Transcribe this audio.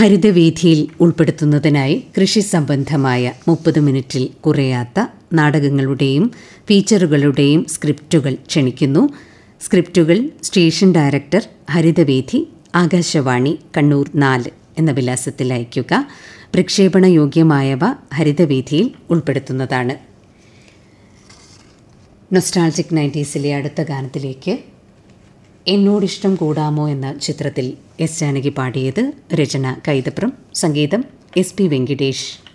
ഹരിതവേദിയിൽ ഉൾപ്പെടുത്തുന്നതിനായി കൃഷി സംബന്ധമായ മുപ്പത് മിനിറ്റിൽ കുറയാത്ത നാടകങ്ങളുടെയും ഫീച്ചറുകളുടെയും സ്ക്രിപ്റ്റുകൾ ക്ഷണിക്കുന്നു സ്ക്രിപ്റ്റുകൾ സ്റ്റേഷൻ ഡയറക്ടർ ഹരിതവേദി ആകാശവാണി കണ്ണൂർ നാല് എന്ന വിലാസത്തിൽ അയയ്ക്കുക പ്രക്ഷേപണ യോഗ്യമായവ ഹരിതവേദിയിൽ ഉൾപ്പെടുത്തുന്നതാണ് നൊസ്റ്റാൾജിക് നയൻറ്റീസിലെ അടുത്ത ഗാനത്തിലേക്ക് എന്നോടിഷ്ടം കൂടാമോ എന്ന ചിത്രത്തിൽ എസ് ജാനകി പാടിയത് രചന കൈതപ്രം സംഗീതം എസ് പി വെങ്കിടേഷ്